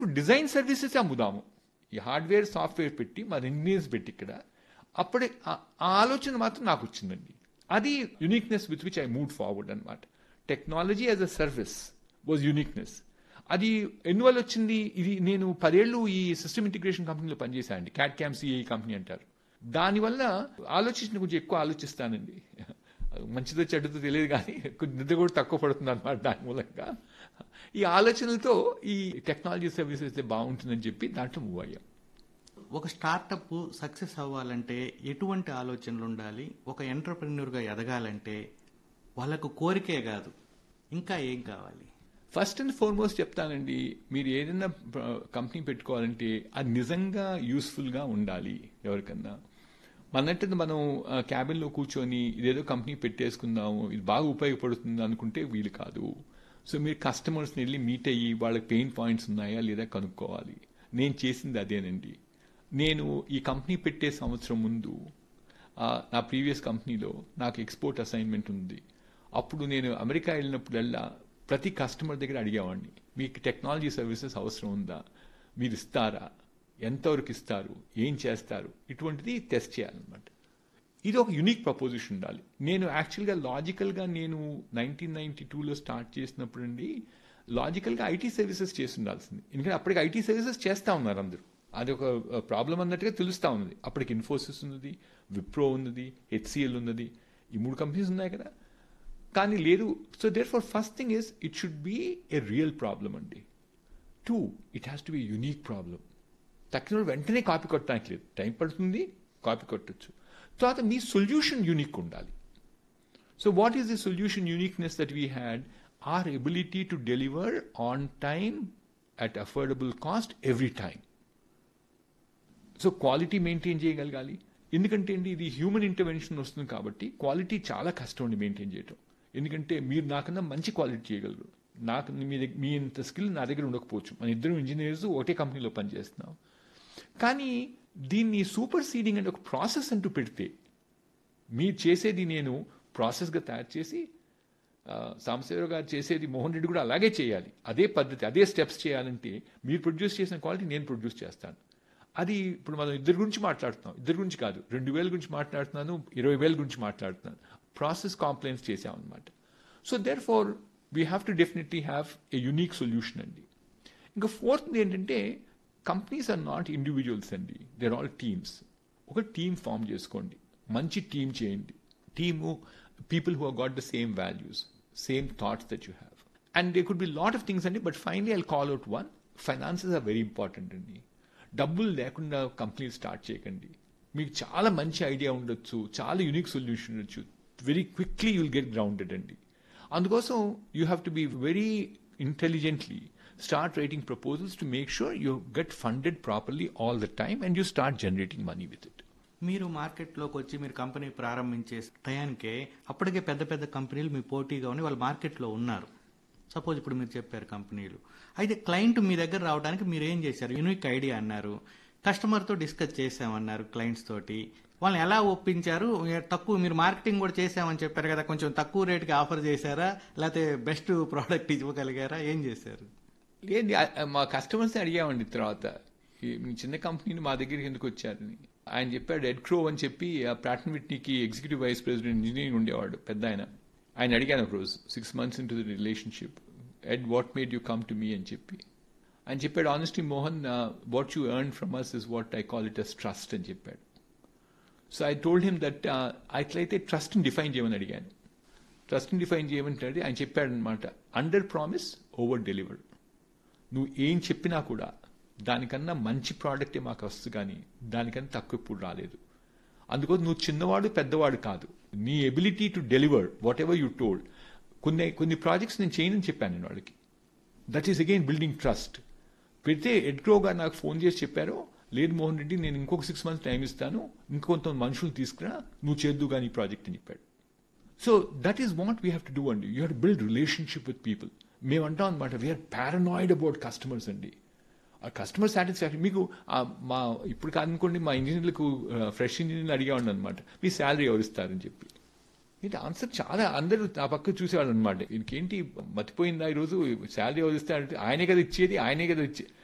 design services అమ్ముదాము ఈ hardware software పెట్టి మన ఇంజనీర్స్ పెట్టి ఇక్కడ అప్పుడే ఆ ఆ ఆలోచన మాత్రం నాకు వచ్చిందండి అది uniqueness with which I move forward అనమాట technology as a service was uniqueness అది ఎన్నువల్ల వచ్చింది ఇది నేను పదేళ్ళు ఈ సిస్టమ్ ఇంటిగ్రేషన్ కంపెనీలో పనిచేశానండి క్యాట్ క్యామ్ సిఐ కంపెనీ అంటారు దానివల్ల ఆలోచించిన కొంచెం ఎక్కువ ఆలోచిస్తానండి మంచిదో చెడ్డదో తెలియదు కానీ కొంచెం నిద్ర కూడా తక్కువ పడుతుంది అనమాట దాని మూలంగా ఈ ఆలోచనలతో ఈ టెక్నాలజీ సర్వీసెస్ అయితే బాగుంటుందని చెప్పి దాంట్లో మూవ్ అయ్యాం ఒక స్టార్టప్ సక్సెస్ అవ్వాలంటే ఎటువంటి ఆలోచనలు ఉండాలి ఒక ఎంటర్ప్రెన్యూర్గా ఎదగాలంటే వాళ్ళకు కోరికే కాదు ఇంకా ఏం కావాలి ఫస్ట్ అండ్ ఫార్మోస్ట్ చెప్తానండి మీరు ఏదైనా కంపెనీ పెట్టుకోవాలంటే అది నిజంగా యూస్ఫుల్గా ఉండాలి ఎవరికన్నా మనంటే మనం క్యాబిన్లో కూర్చొని ఇదేదో కంపెనీ పెట్టేసుకుందాము ఇది బాగా ఉపయోగపడుతుంది అనుకుంటే వీలు కాదు సో మీరు కస్టమర్స్ని వెళ్ళి మీట్ అయ్యి వాళ్ళకి పెయిన్ పాయింట్స్ ఉన్నాయా లేదా కనుక్కోవాలి నేను చేసింది అదేనండి నేను ఈ కంపెనీ పెట్టే సంవత్సరం ముందు ఆ, నా ప్రీవియస్ కంపెనీలో నాకు ఎక్స్పోర్ట్ అసైన్మెంట్ ఉంది అప్పుడు నేను అమెరికా వెళ్ళినప్పుడల్లా ప్రతి కస్టమర్ దగ్గర అడిగేవాడిని మీకు టెక్నాలజీ సర్వీసెస్ అవసరం ఉందా మీరు ఇస్తారా ఎంతవరకు ఇస్తారు ఏం చేస్తారు ఇటువంటిది టెస్ట్ చేయాలన్నమాట ఇది ఒక యునిక్ ప్రపోజిషన్ ఉండాలి నేను యాక్చువల్గా లాజికల్గా నేను నైన్టీన్ నైన్టీ టూలో స్టార్ట్ చేసినప్పుడు అండి లాజికల్గా ఐటీ సర్వీసెస్ చేసి ఉండాల్సింది ఎందుకంటే అప్పటికి ఐటీ సర్వీసెస్ చేస్తూ ఉన్నారు అందరూ అది ఒక ప్రాబ్లం అన్నట్టుగా తెలుస్తూ ఉన్నది అప్పటికి ఇన్ఫోసిస్ ఉన్నది విప్రో ఉన్నది హెచ్సిఎల్ ఉన్నది ఈ మూడు కంపెనీస్ ఉన్నాయి కదా కానీ లేదు so therefore first thing is it should be a real problem అండి two it has to be unique problem తక్కిన వెంటనే కాపీ కొట్టడానికి లేదు టైం పడుతుంది కాపీ కొట్టచ్చు తర్వాత మీ సొల్యూషన్ యూనిక్ ఉండాలి so what is the solution uniqueness that we had our ability to deliver on time at affordable cost every time so quality maintain చేయగలగాలి ఎందుకంటే అండి ఇది హ్యూమన్ ఇంటర్వెన్షన్ వస్తుంది కాబట్టి క్వాలిటీ చాలా కష్టం అండి మెయింటైన్ చేయటం ఎందుకంటే మీరు నాకన్నా మంచి క్వాలిటీ చేయగలరు నాకు మీ దగ్గర మీ ఇంత స్కిల్ నా దగ్గర ఉండకపోవచ్చు మన ఇద్దరు ఇంజనీర్స్ ఒకటే కంపెనీలో పనిచేస్తున్నాం కానీ దీన్ని సూపర్ సీడింగ్ అంటే ఒక ప్రాసెస్ అంటూ పెడితే మీరు చేసేది నేను ప్రాసెస్గా తయారు చేసి ఆ, సాంబశివరావు గారు చేసేది మోహన్ రెడ్డి కూడా అలాగే చేయాలి అదే పద్ధతి అదే స్టెప్స్ చేయాలంటే మీరు ప్రొడ్యూస్ చేసిన క్వాలిటీ నేను ప్రొడ్యూస్ చేస్తాను అది ఇప్పుడు మనం ఇద్దరి గురించి మాట్లాడుతున్నాం ఇద్దరి గురించి కాదు రెండు వేల గురించి మాట్లాడుతున్నాను ఇరవై వేల గురించి మాట్లాడుతున్నాను ప్రాసెస్ కాంప్లైంట్స్ చేసామన్నమాట so therefore we have to definitely have a unique solution అండి ఇంకా ఫోర్త్ ఏంటంటే కంపెనీస్ ఆర్ నాట్ ఇండివిజువల్స్ అండి దేర్ ఆల్ టీమ్స్ ఒక టీమ్ ఫామ్ చేసుకోండి మంచి టీమ్ చేయండి team people who got the same values same thoughts that you have and they could be lot of things అండి but finally I call out one finances are very important అండి డబ్బులు లేకుండా కంపెనీలు start చేయకండి మీకు చాలా మంచి ఐడియా ఉండొచ్చు చాలా యూనిక్ సొల్యూషన్ ఉండొచ్చు very quickly you'll get grounded అండి అందుకోసం you have to be very intelligently start writing proposals to make sure you get funded properly all the time and you start generating money with it మీరు మార్కెట్లోకి వచ్చి మీరు company ప్రారంభించే టయానికే అప్పటికే పెద్ద పెద్ద కంపెనీలు మీ పోటీగా ఉండి వాళ్ళు మార్కెట్లో ఉన్నారు సపోజ్ ఇప్పుడు మీరు చెప్పారు కంపెనీలు అయితే క్లయింట్ మీ దగ్గర రావడానికి మీరు ఏం చేశారు యూనిక్ ఐడియా అన్నారు కస్టమర్తో డిస్కస్ చేసామన్నారు క్లయింట్స్ తోటి వాళ్ళని ఎలా ఒప్పించారు ఏ- తక్కువ మీరు మార్కెటింగ్ కూడా చేసామని చెప్పారు కదా కొంచెం తక్కువ రేటుకి ఆఫర్ చేశారా లేకపోతే బెస్ట్ ప్రోడక్ట్ ఇవ్వగలిగారా ఏం చేశారు లేదు ఆ- ఆ మా కస్టమర్స్ అడిగామండి తర్వాత ఈ మీ చిన్న కంపెనీని మా దగ్గరికి ఎందుకు వచ్చారని ఆయన చెప్పాడు ఎడ్ క్రో అని చెప్పి ఆ ప్రాటన్ విట్నీకి ఎగ్జిక్యూటివ్ వైస్ ప్రెసిడెంట్ ఇంజనీరింగ్ ఉండేవాడు పెద్ద ఆయన ఆయన అడిగాను ఒక రోజు six months into the relationship Ed what made you come to me అని చెప్పి ఆయన చెప్పాడు honestly Mohan what you earn from us is what I call it as trust అని చెప్పాడు so I told him that అట్లయితే ట్రస్ట్ని define చేయమని అడిగాను ట్రస్ట్ని డిఫైన్ చేయమంటే ఆయన చెప్పాడు అనమాట అండర్ ప్రామిస్ ఓవర్ డెలివర్ నువ్వు ఏం చెప్పినా కూడా దానికన్నా మంచి ప్రోడక్టే మాకు వస్తుంది కానీ దానికన్నా తక్కువ ఇప్పుడు రాలేదు అందుకోసం నువ్వు చిన్నవాడు పెద్దవాడు కాదు నీ ability to deliver whatever you told కొన్ని కొన్ని ప్రాజెక్ట్స్ నేను చేయనని చెప్పాను నేను వాడికి that is again building trust పెడితే ఎడ్గ్రో గారు నాకు ఫోన్ చేసి చెప్పారు లేదు మోహన్ రెడ్డి నేను ఇంకొక సిక్స్ మంత్స్ టైం ఇస్తాను ఇంకొంత మనుషులు తీసుకురా నువ్వు చేద్దు కానీ ఈ ప్రాజెక్ట్ అని చెప్పాడు so that is what we have to do అండి you have build relationship with people మేము అంటాం అనమాట వీఆర్ పారనాయిడ్ అబౌట్ కస్టమర్స్ అండి ఆ కస్టమర్ సాటిస్ఫాక్షన్ మీకు ఆ మా ఇప్పుడు కాదనుకోండి మా ఇంజనీర్లకు ఫ్రెష్ ఇంజనీర్లు అడిగేవాడిని అనమాట మీ శాలరీ ఎవరు ఇస్తారని చెప్పి ఇది ఆన్సర్ చాలా అందరూ నా పక్క చూసేవాళ్ళు అనమాట ఇంకేంటి మతిపోయిందా ఈరోజు శాలరీ ఎవరు ఇస్తారంటే ఆయనే కదా ఇచ్చేది ఆయనే కదా ఇచ్చే